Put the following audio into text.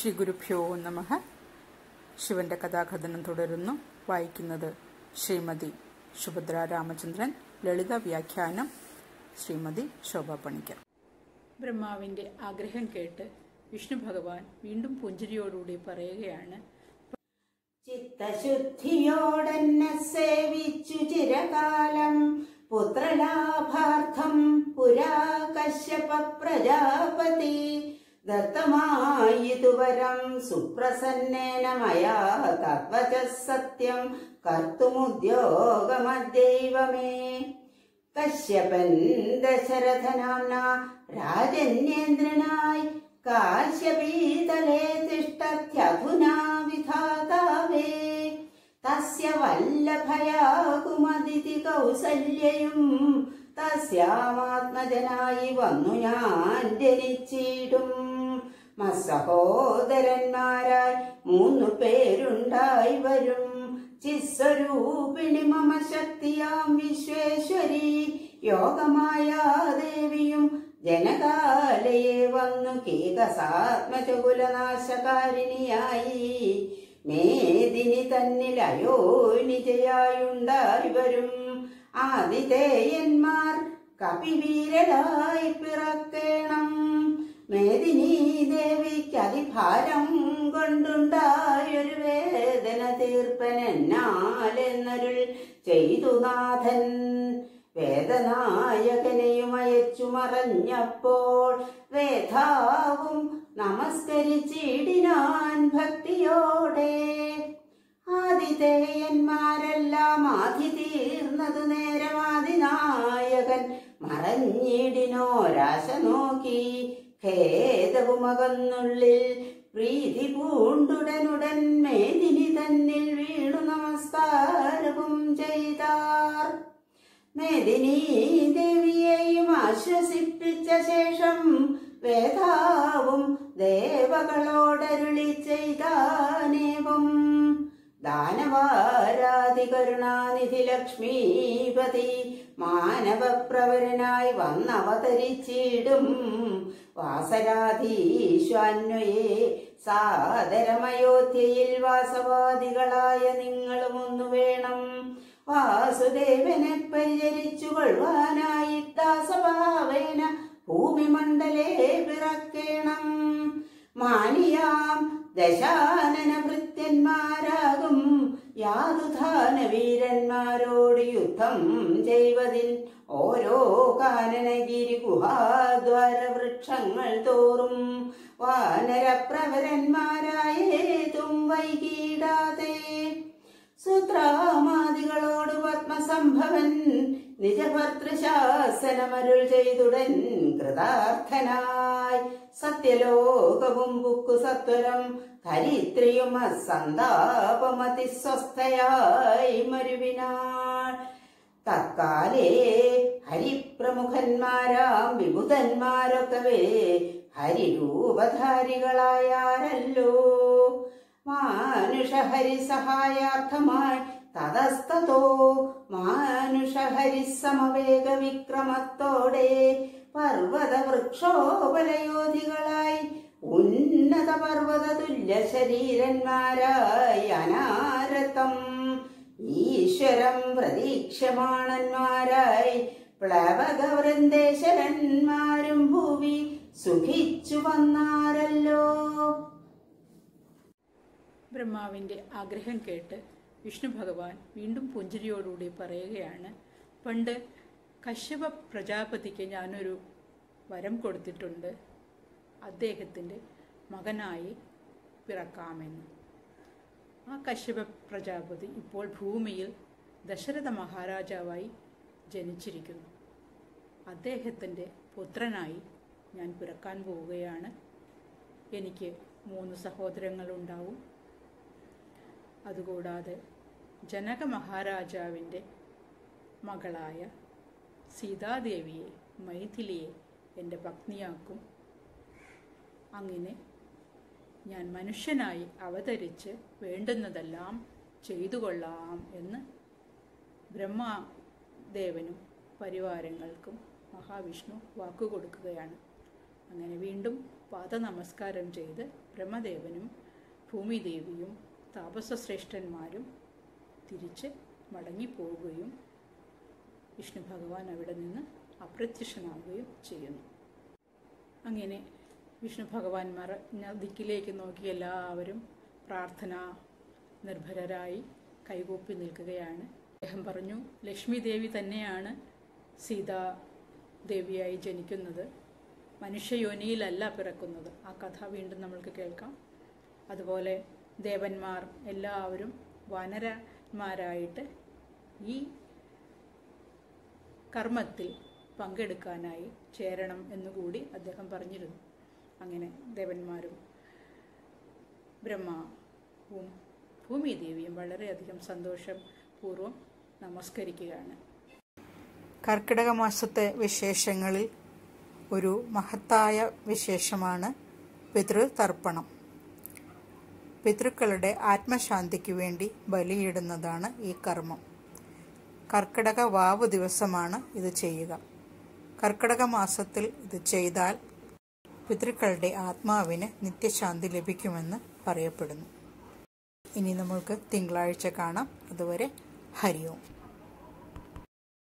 ശ്രീ ഗുരുഭ്യോ നമ ശിവന്റെ കഥാകഥനം തുടരുന്നു വായിക്കുന്നത് ശ്രീമതി സുഭദ്ര രാമചന്ദ്രൻ ലളിത വ്യാഖ്യാനം ശ്രീമതി ശോഭ പണിക്കർ ബ്രഹ്മാവിന്റെ ആഗ്രഹം കേട്ട് വിഷ്ണു ഭഗവാൻ വീണ്ടും പുഞ്ചിരിയോടുകൂടി പറയുകയാണ് ചിത്തശുദ്ധിയോടെന്നെ സേവിച്ചു ചിരകാലം പുത്രലാഭാർത്ഥം പുരാ കശ്യപ പ്രജാപതി ദത്തമായിതുവരം സുപ്രസന്നേന മയാ തത്വച സത്യം കർത്തുമുദ്യോഗമദ്ദൈവമേ കശ്യപൻ ദശരഥനാംന രാജന്യേന്ദ്രനായി കാശ്യപീതലേ തിഷ്ടത്യധുനാ വിധാതാവേ തസ്യ വല്ലഭയാകുമതിഥി കൗസല്യയും തസ്യാമാത്മജനായി വന്നു ഞാൻ ജനിച്ചിടും മസഹോദരന്മാരായി മൂന്നു പേരുണ്ടായി വരും ചിസ്വരൂപിണി മമ ശക്തിയാം വിശ്വേശ്വരി യോഗമായ ദേവിയും ജനകാലയെ വന്നു കേകസാത്മചകുലനാശകാരിണിയായി മേദിനി തന്നിൽ അയോനിജയായുണ്ടായി വരും ആതിഥേയന്മാർ കപിവീരരായി പിറക്കേണം മേദിനി ദേവിക്ക് അതിഭാരം കൊണ്ടുണ്ടായൊരു വേദന തീർപ്പനെന്നാലെന്നരുൾ ചെയ്തു നാഥൻ വേദനായകനെയും അയച്ചു മറഞ്ഞപ്പോൾ വേധാവും നമസ്കരിച്ചിടിനാൻ ഭക്തിയോടെ ആതിഥേയന്മാരെല്ലാം ആധി തീർന്നതു നേരമാതിനായകൻ മറഞ്ഞിടിനോരാശ നോക്കി ഖേദവുമകന്നുള്ളിൽ പ്രീതി പൂണ്ടുടനുടൻ മേദിനി തന്നിൽ വീണു നമസ്കാരവും ചെയ്താർ മേദിനി ദേവിയെയും ആശ്വസിപ്പിച്ച ശേഷം വേദാവും ദേവകളോടരുളി ചെയ്താനേവം ദാനവാരാധി കരുണാനിധി ലക്ഷ്മീപതി മാനവപ്രവരനായി വന്നവതരിച്ചിടും വാസരാധീശ്വന്വയെ സാദരമയോധ്യയിൽ വാസവാദികളായ നിങ്ങളും ഒന്നു വേണം വാസുദേവനെ പരിചരിച്ചു കൊള്ളുവാനായി ദാസഭാവേന ഭൂമിമണ്ഡലേ പിറക്കേണം മാനിയാം ദശാനന ഭൃത്യന്മാരാകും യാതുധാന വീരന്മാരോട് യുദ്ധം ചെയ്വതിൻ ഓരോ കാനനഗിരി ഗുഹാദ്വാര വൃക്ഷങ്ങൾ തോറും വാനരപ്രവരന്മാരായേതും വൈകിടാതെ സൂത്രാമാദികളോട് പത്മസംഭവൻ നിജഭർത്തൃശാസനമരുൾ ചെയ്തുടൻ കൃതാർത്ഥനായി സത്യലോകവും ബുക്കു സത്വരം ധരിത്രിയും അസന്താപമതിസ്വസ്ഥയായി മരുവിനാൾ തത്കാലേ ഹരിപ്രമുഖന്മാരാം വിബുധന്മാരൊക്കവേ ഹരിരൂപധാരികളായാരല്ലോ മാനുഷഹരി സഹായാർത്ഥമായി തതസ്തോ മാനുഷഹരി സമവേഗ വിക്രമത്തോടെ പർവ്വത വൃക്ഷോപലയോധികളായി ഉന്നത പർവ്വത തുല്യ ശരീരന്മാരായി അനാരത്തം ഈശ്വരം പ്രതീക്ഷമാണന്മാരായി പ്ലവകവൃന്ദേശ്വരന്മാരും ഭൂവി സുഖിച്ചു വന്നാരല്ലോ ബ്രഹ്മാവിന്റെ ആഗ്രഹം കേട്ട് വിഷ്ണു ഭഗവാൻ വീണ്ടും പുഞ്ചിരിയോടുകൂടി പറയുകയാണ് പണ്ട് കശ്യപ പ്രജാപതിക്ക് ഞാനൊരു വരം കൊടുത്തിട്ടുണ്ട് അദ്ദേഹത്തിൻ്റെ മകനായി പിറക്കാമെന്ന് ആ കശ്യപ പ്രജാപതി ഇപ്പോൾ ഭൂമിയിൽ ദശരഥ മഹാരാജാവായി ജനിച്ചിരിക്കുന്നു അദ്ദേഹത്തിൻ്റെ പുത്രനായി ഞാൻ പിറക്കാൻ പോവുകയാണ് എനിക്ക് മൂന്ന് സഹോദരങ്ങളുണ്ടാവും അതുകൂടാതെ ജനക മഹാരാജാവിൻ്റെ മകളായ സീതാദേവിയെ മൈഥിലിയെ എൻ്റെ പത്നിയാക്കും അങ്ങനെ ഞാൻ മനുഷ്യനായി അവതരിച്ച് വേണ്ടുന്നതെല്ലാം ചെയ്തു കൊള്ളാം എന്ന് ബ്രഹ്മദേവനും പരിവാരങ്ങൾക്കും മഹാവിഷ്ണു വാക്കുകൊടുക്കുകയാണ് അങ്ങനെ വീണ്ടും പാദനമസ്കാരം ചെയ്ത് ബ്രഹ്മദേവനും ഭൂമിദേവിയും താപസശ്രേഷ്ഠന്മാരും തിരിച്ച് മടങ്ങിപ്പോവുകയും വിഷ്ണു ഭഗവാൻ അവിടെ നിന്ന് അപ്രത്യക്ഷനാവുകയും ചെയ്യുന്നു അങ്ങനെ വിഷ്ണു ഭഗവാൻ മറഞ്ഞ ദിക്കിലേക്ക് നോക്കി എല്ലാവരും പ്രാർത്ഥന നിർഭരരായി കൈകൂപ്പി നിൽക്കുകയാണ് അദ്ദേഹം പറഞ്ഞു ലക്ഷ്മി ദേവി തന്നെയാണ് സീതാ ദേവിയായി ജനിക്കുന്നത് മനുഷ്യയോനിയിലല്ല പിറക്കുന്നത് ആ കഥ വീണ്ടും നമ്മൾക്ക് കേൾക്കാം അതുപോലെ ദേവന്മാർ എല്ലാവരും വാനരന്മാരായിട്ട് ഈ കർമ്മത്തിൽ പങ്കെടുക്കാനായി ചേരണം എന്നുകൂടി അദ്ദേഹം പറഞ്ഞിരുന്നു അങ്ങനെ ദേവന്മാരും ബ്രഹ്മാവും ഭൂമിദേവിയും വളരെയധികം സന്തോഷം പൂർവ്വം നമസ്കരിക്കുകയാണ് കർക്കിടക മാസത്തെ വിശേഷങ്ങളിൽ ഒരു മഹത്തായ വിശേഷമാണ് പിതൃതർപ്പണം പിതൃക്കളുടെ ആത്മശാന്തിക്ക് വേണ്ടി ബലിയിടുന്നതാണ് ഈ കർമ്മം കർക്കിടക വാവ് ദിവസമാണ് ഇത് ചെയ്യുക കർക്കിടക മാസത്തിൽ ഇത് ചെയ്താൽ പിതൃക്കളുടെ ആത്മാവിന് നിത്യശാന്തി ലഭിക്കുമെന്ന് പറയപ്പെടുന്നു ഇനി നമ്മൾക്ക് തിങ്കളാഴ്ച കാണാം അതുവരെ ഹരി ഓം